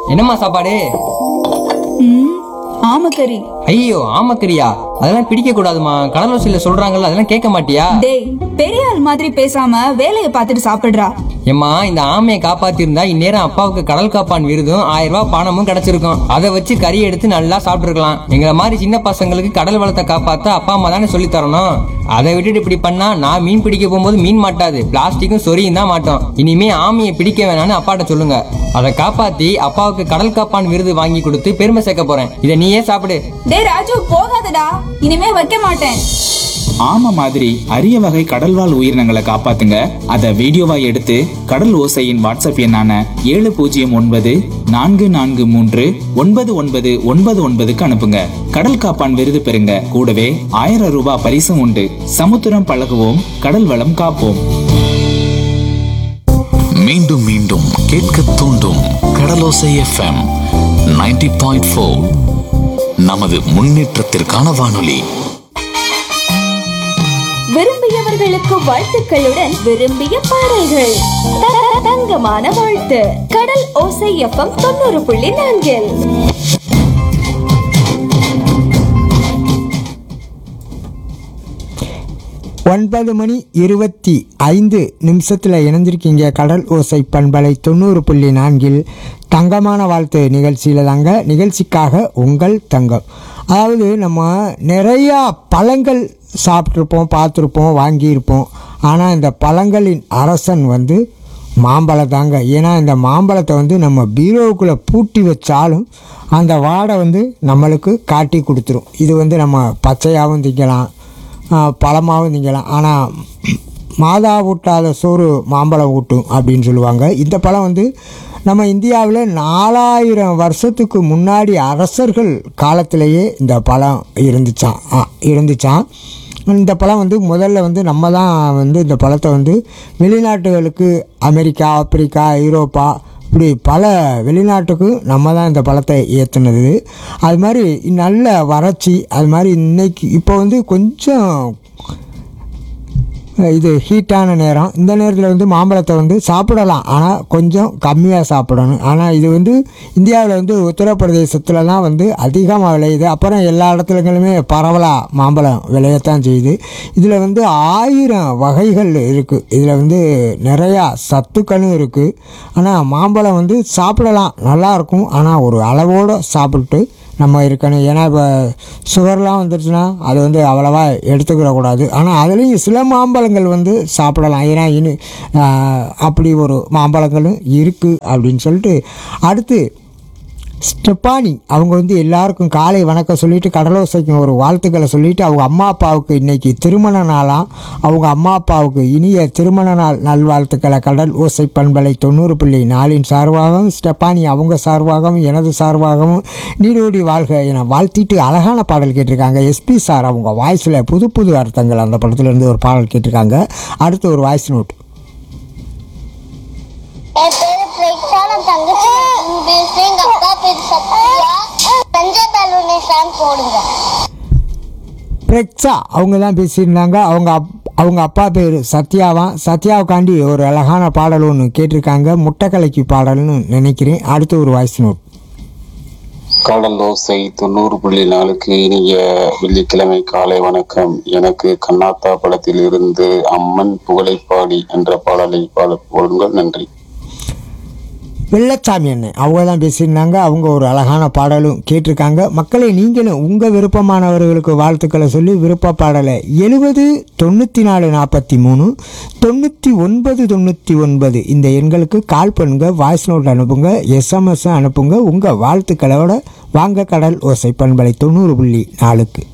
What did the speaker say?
என்னம்மா சாப்பாடு ம் ஆமக்கறி ஐயோ ஆமக்கரியா அதெல்லாம் பிடிக்க கூடாதுமா கடலோசியில சொல்றாங்கல்ல அதெல்லாம் கேட்க மாட்டியா டேய் பெரிய ஆள் மாதிரி பேசாம வேலையை பார்த்துட்டு சாப்பிடுறா ஏம்மா இந்த ஆமையை காப்பாத்திருந்தா இந்நேரம் அப்பாவுக்கு கடல் காப்பான் விருதும் ஆயிரம் ரூபாய் பணமும் கிடைச்சிருக்கும் அதை வச்சு கறி எடுத்து நல்லா சாப்பிட்டுருக்கலாம் எங்களை மாதிரி சின்ன பசங்களுக்கு கடல் வளத்தை காப்பாத்த அப்பா அம்மா தானே சொல்லி தரணும் அதை விட்டுட்டு இப்படி பண்ணா நான் மீன் பிடிக்க போகும்போது மீன் மாட்டாது பிளாஸ்டிக்கும் சொரியும் தான் மாட்டோம் இனிமே ஆமையை பிடிக்க வேணாம்னு அப்பாட்ட சொல்லுங்க அதை காப்பாத்தி அப்பாவுக்கு கடல் காப்பான் விருது வாங்கி கொடுத்து பெருமை சேர்க்க போறேன் இதை நீயே சாப்பிடு டேய் ராஜு போகாதடா இனிமே வைக்க மாட்டேன் ஆமை மாதிரி அரிய வகை கடல்வாழ் உயிரினங்களை காப்பாத்துங்க அதை வீடியோவா எடுத்து கடல் ஓசையின் வாட்ஸ்அப் எண்ணான ஏழு பூஜ்ஜியம் ஒன்பது நான்கு நான்கு மூன்று ஒன்பது ஒன்பது ஒன்பது ஒன்பதுக்கு அனுப்புங்க கடல் காப்பான் விருது பெறுங்க கூடவே ஆயிரம் ரூபாய் பரிசும் உண்டு சமுத்திரம் பழகுவோம் கடல் வளம் காப்போம் மீண்டும் மீண்டும் கேட்க தூண்டும் கடலோசை எஃப்எம் 90.4 பாயிண்ட் நமது முன்னேற்றத்திற்கான வானொலி விரும்பியவர்களுக்கு வாழ்த்துக்களுடன் விரும்பிய பாடல்கள் த- த- தங்கமான வாழ்த்து கடல் ஓசை எஃப்எம் தொண்ணூறு புள்ளி நான்கில் ஒன்பது மணி இருபத்தி ஐந்து நிமிஷத்தில் இணைஞ்சிருக்கீங்க கடல் ஓசை பண்பலை தொண்ணூறு புள்ளி நான்கில் தங்கமான வாழ்த்து நிகழ்ச்சியில் தாங்க நிகழ்ச்சிக்காக உங்கள் தங்கம் அதாவது நம்ம நிறையா பழங்கள் சாப்பிட்ருப்போம் பார்த்துருப்போம் வாங்கியிருப்போம் ஆனால் இந்த பழங்களின் அரசன் வந்து மாம்பழம் தாங்க ஏன்னா இந்த மாம்பழத்தை வந்து நம்ம பீரோவுக்குள்ளே பூட்டி வச்சாலும் அந்த வாடை வந்து நம்மளுக்கு காட்டி கொடுத்துரும் இது வந்து நம்ம பச்சையாகவும் திங்கலாம் பழமாகவும் திங்கலாம் ஆனால் மாதா ஊட்டாத சோறு மாம்பழம் ஊட்டும் அப்படின்னு சொல்லுவாங்க இந்த பழம் வந்து நம்ம இந்தியாவில் நாலாயிரம் வருஷத்துக்கு முன்னாடி அரசர்கள் காலத்திலேயே இந்த பழம் இருந்துச்சான் ஆ, இருந்துச்சான் இந்த பழம் வந்து முதல்ல வந்து நம்ம தான் வந்து இந்த பழத்தை வந்து வெளிநாட்டுகளுக்கு அமெரிக்கா ஆப்பிரிக்கா ஐரோப்பா இப்படி பல வெளிநாட்டுக்கு நம்ம தான் இந்த பழத்தை ஏற்றுனது அது மாதிரி நல்ல வறட்சி அது மாதிரி இன்னைக்கு இப்போ வந்து கொஞ்சம் இது ஹீட்டான நேரம் இந்த நேரத்தில் வந்து மாம்பழத்தை வந்து சாப்பிடலாம் ஆனால் கொஞ்சம் கம்மியாக சாப்பிடணும் ஆனால் இது வந்து இந்தியாவில் வந்து உத்தரப்பிரதேசத்தில் தான் வந்து அதிகமாக விளையுது அப்புறம் எல்லா இடத்துலங்களுமே பரவலாக மாம்பழம் விளையத்தான் செய்யுது இதில் வந்து ஆயிரம் வகைகள் இருக்குது இதில் வந்து நிறையா சத்துக்களும் இருக்குது ஆனால் மாம்பழம் வந்து சாப்பிடலாம் நல்லாயிருக்கும் ஆனால் ஒரு அளவோடு சாப்பிட்டு நம்ம இருக்கணும் ஏன்னா இப்போ சுகர்லாம் வந்துருச்சுன்னா அது வந்து அவ்வளவா எடுத்துக்கிடக்கூடாது ஆனால் அதுலேயும் சில மாம்பழங்கள் வந்து சாப்பிடலாம் ஏன்னா இனி ஆஹ், அப்படி ஒரு மாம்பழங்களும் இருக்குது அப்படின்னு சொல்லிட்டு அடுத்து ஸ்டெப்பானி அவங்க வந்து எல்லாருக்கும் காலை வணக்கம் சொல்லிட்டு கடலோசைக்கும் ஒரு வாழ்த்துக்களை சொல்லிட்டு அவங்க அம்மா அப்பாவுக்கு இன்னைக்கு திருமண நாளாம் அவங்க அம்மா அப்பாவுக்கு இனிய திருமண நாள் நல்வாழ்த்துக்களை கடல் ஓசை பண்பலை தொண்ணூறு புள்ளி நாலின் சார்பாகவும் ஸ்டெப்பானி அவங்க சார்பாகவும் எனது சார்பாகவும் நீடோடி வாழ்க என வாழ்த்திட்டு அழகான பாடல் கேட்டிருக்காங்க எஸ்பி சார் அவங்க வாய்ஸில் புது புது அர்த்தங்கள் அந்த படத்துலேருந்து ஒரு பாடல் கேட்டிருக்காங்க அடுத்து ஒரு வாய்ஸ் நோட் என் பேரு பிரேக்ஷா நான் தங்கச்சி நான் பேசுறேன் எங்க அப்பா பேரு சத்யா சஞ்சய் தலுனை சாங் போடுங்க பிரெக்ஸா அவங்க தான் பேசியிருந்தாங்க அவங்க அப் அவங்க அப்பா பேர் சத்யாவான் சத்யாவுக்காண்டி ஒரு அழகான பாடல் ஒன்று கேட்டிருக்காங்க முட்டைக்கலைக்கு பாடல்னு நினைக்கிறேன் அடுத்து ஒரு வாய்ஸ் நோட் கடல் ஓசை தொண்ணூறு புள்ளி நாலுக்கு இனிய வெள்ளிக்கிழமை காலை வணக்கம் எனக்கு கண்ணாத்தா படத்தில் இருந்து அம்மன் புகழைப்பாடி என்ற பாடலை பாட போடுங்கள் நன்றி வெள்ளச்சாமி அண்ணன் அவங்க தான் பேசியிருந்தாங்க அவங்க ஒரு அழகான பாடலும் கேட்டிருக்காங்க மக்களை நீங்களும் உங்கள் விருப்பமானவர்களுக்கு வாழ்த்துக்களை சொல்லி விருப்ப பாடலை எழுபது தொண்ணூற்றி நாலு நாற்பத்தி மூணு தொண்ணூற்றி ஒன்பது தொண்ணூற்றி ஒன்பது இந்த எண்களுக்கு கால் பண்ணுங்க வாய்ஸ் நோட் அனுப்புங்க எஸ்எம்எஸ் அனுப்புங்க உங்கள் வாழ்த்துக்களோட வாங்க கடல் ஓசை பண்பலை தொண்ணூறு புள்ளி நாலுக்கு